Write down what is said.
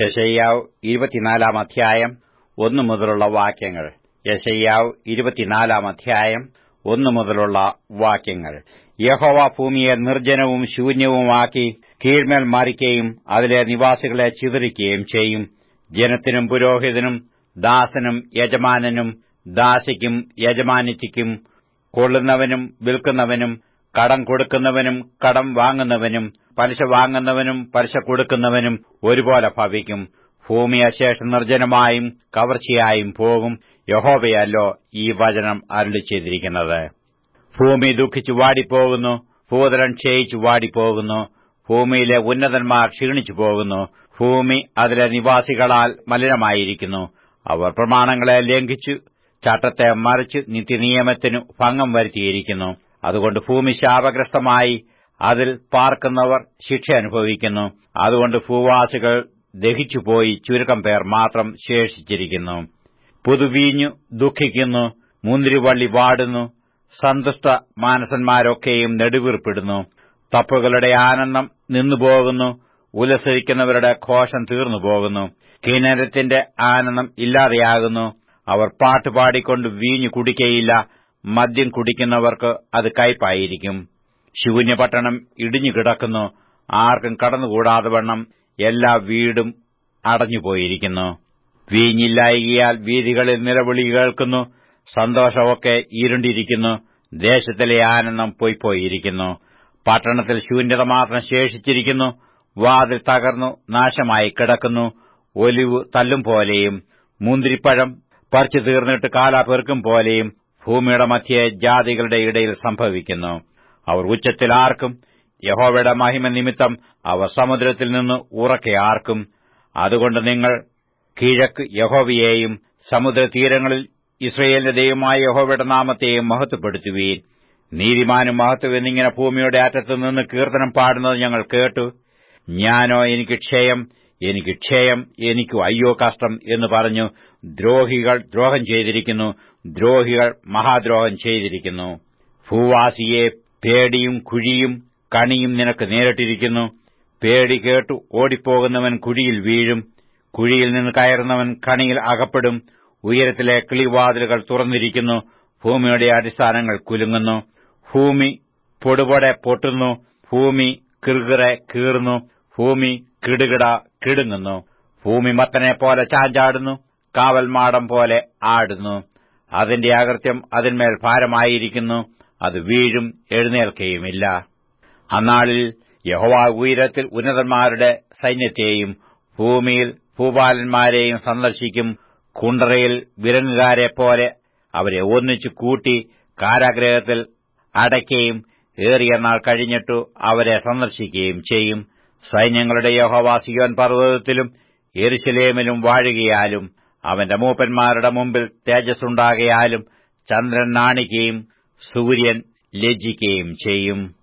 യശയ്യാവ് ഇരുപത്തിനാലാം അധ്യായം ഒന്നു മുതലുള്ള വാക്യങ്ങൾ യശയ്യാവ് ഇരുപത്തിനാലാം അധ്യായം ഒന്നു മുതലുള്ള വാക്യങ്ങൾ യഹോവ ഭൂമിയെ നിർജ്ജനവും ശൂന്യവുമാക്കി കീഴ്മേൽ മറിക്കുകയും അതിലെ നിവാസികളെ ചിതറിക്കുകയും ചെയ്യും ജനത്തിനും പുരോഹിതനും ദാസനും യജമാനനും ദാസിക്കും യജമാനിറ്റിക്കും കൊള്ളുന്നവനും വിൽക്കുന്നവനും കടം കൊടുക്കുന്നവനും കടം വാങ്ങുന്നവനും പലിശ വാങ്ങുന്നവനും പലിശ കൊടുക്കുന്നവനും ഒരുപോലെ ഭവിക്കും ഭൂമി അശേഷം നിർജ്ജനമായും കവർച്ചയായും പോകും യഹോവയല്ലോ ഈ വചനം അരുളി ചെയ്തിരിക്കുന്നത് ഭൂമി ദുഃഖിച്ചു വാടിപ്പോകുന്നു ഭൂതലൻ ക്ഷയിച്ചു വാടിപ്പോകുന്നു ഭൂമിയിലെ ഉന്നതന്മാർ ക്ഷീണിച്ചു പോകുന്നു ഭൂമി അതിലെ നിവാസികളാൽ മലിനമായിരിക്കുന്നു അവർ പ്രമാണങ്ങളെ ലംഘിച്ചു ചട്ടത്തെ മറിച്ച് നിത്യനിയമത്തിനു ഭംഗം വരുത്തിയിരിക്കുന്നു അതുകൊണ്ട് ഭൂമി ശാപഗ്രസ്തമായി അതിൽ പാർക്കുന്നവർ ശിക്ഷ അനുഭവിക്കുന്നു അതുകൊണ്ട് ഭൂവാസികൾ ദഹിച്ചുപോയി ചുരുക്കം പേർ മാത്രം ശേഷിച്ചിരിക്കുന്നു പുതുവീഞ്ഞു ദുഃഖിക്കുന്നു മുന്തിരിവള്ളി വാടുന്നു സന്തുഷ്ട മാനസന്മാരൊക്കെയും നെടുവീർപ്പിടുന്നു തപ്പുകളുടെ ആനന്ദം നിന്നുപോകുന്നു ഉല്ലസിക്കുന്നവരുടെ ഘോഷം തീർന്നു പോകുന്നു കിണരത്തിന്റെ ആനന്ദം ഇല്ലാതെയാകുന്നു അവർ പാട്ടുപാടിക്കൊണ്ട് വീഞ്ഞു കുടിക്കയില്ല മദ്യം കുടിക്കുന്നവർക്ക് അത് കയ്പായിരിക്കും ശൂന്യപട്ടണം ഇടിഞ്ഞുകിടക്കുന്നു ആർക്കും കടന്നുകൂടാതെ വണ്ണം എല്ലാ വീടും അടഞ്ഞുപോയിരിക്കുന്നു വീഞ്ഞില്ലായികയാൽ വീതികളിൽ നിലവിളി കേൾക്കുന്നു സന്തോഷമൊക്കെ ഇരുണ്ടിരിക്കുന്നു ദേശത്തിലെ ആനന്ദം പൊയ്പോയിരിക്കുന്നു പട്ടണത്തിൽ ശൂന്യത മാത്രം ശേഷിച്ചിരിക്കുന്നു വാതിൽ തകർന്നു നാശമായി കിടക്കുന്നു ഒലിവ് തല്ലും പോലെയും മുന്തിരിപ്പഴം പറിച്ചു തീർന്നിട്ട് കാലാപെറുക്കും പോലെയും ഭൂമിയുടെ മധ്യേ ജാതികളുടെ ഇടയിൽ സംഭവിക്കുന്നു അവർ ഉച്ചത്തിൽ ആർക്കും യഹോവയുടെ മഹിമ നിമിത്തം അവർ സമുദ്രത്തിൽ നിന്ന് ഉറക്കെ ആർക്കും അതുകൊണ്ട് നിങ്ങൾ കിഴക്ക് യഹോവയെയും സമുദ്രതീരങ്ങളിൽ ഇസ്രയേലിന്റെ ദൈവമായ യഹോവയുടെ നാമത്തെയും മഹത്വപ്പെടുത്തുവീൻ നീതിമാനും മഹത്വം എന്നിങ്ങനെ ഭൂമിയുടെ അറ്റത്തു നിന്ന് കീർത്തനം പാടുന്നത് ഞങ്ങൾ കേട്ടു ഞാനോ എനിക്ക് ക്ഷയം എനിക്ക് ക്ഷയം എനിക്കു അയ്യോ കഷ്ടം എന്ന് പറഞ്ഞു ദ്രോഹികൾ ദ്രോഹം ചെയ്തിരിക്കുന്നു ദ്രോഹികൾ മഹാദ്രോഹം ചെയ്തിരിക്കുന്നു ഭൂവാസിയെ പേടിയും കുഴിയും കണിയും നിനക്ക് നേരിട്ടിരിക്കുന്നു പേടി കേട്ടു ഓടിപ്പോകുന്നവൻ കുഴിയിൽ വീഴും കുഴിയിൽ നിന്ന് കയറുന്നവൻ കണിയിൽ അകപ്പെടും ഉയരത്തിലെ കിളിവാതിലുകൾ തുറന്നിരിക്കുന്നു ഭൂമിയുടെ അടിസ്ഥാനങ്ങൾ കുലുങ്ങുന്നു ഭൂമി പൊടുപൊടെ പൊട്ടുന്നു ഭൂമി കിറുകിറെ കീറുന്നു ഭൂമി കിടുകിട കിടുങ്ങുന്നു ഭൂമി മത്തനെ പോലെ ചാഞ്ചാടുന്നു കാവൽമാടം പോലെ ആടുന്നു അതിന്റെ അകൃത്യം അതിന്മേൽ ഭാരമായിരിക്കുന്നു അത് വീഴും എഴുന്നേൽക്കുകയുമില്ല അന്നാളിൽ യഹോവ ഉയരത്തിൽ ഉന്നതന്മാരുടെ സൈന്യത്തെയും ഭൂമിയിൽ ഭൂപാലന്മാരെയും സന്ദർശിക്കും കുണ്ടറയിൽ വിലങ്ങുകാരെ പോലെ അവരെ ഒന്നിച്ചു കൂട്ടി കാരാഗ്രഹത്തിൽ അടയ്ക്കുകയും ഏറിയ നാൾ കഴിഞ്ഞിട്ടു അവരെ സന്ദർശിക്കുകയും ചെയ്യും സൈന്യങ്ങളുടെ യഹോവാസിയോൻ പർവ്വതത്തിലും എരുശലേമിലും വാഴുകയാലും അവന്റെ മൂപ്പന്മാരുടെ മുമ്പിൽ തേജസ്സുണ്ടാകയാലും ചന്ദ്രൻ നാണിക്കുകയും സൂര്യൻ ലജ്ജിക്കുകയും ചെയ്യും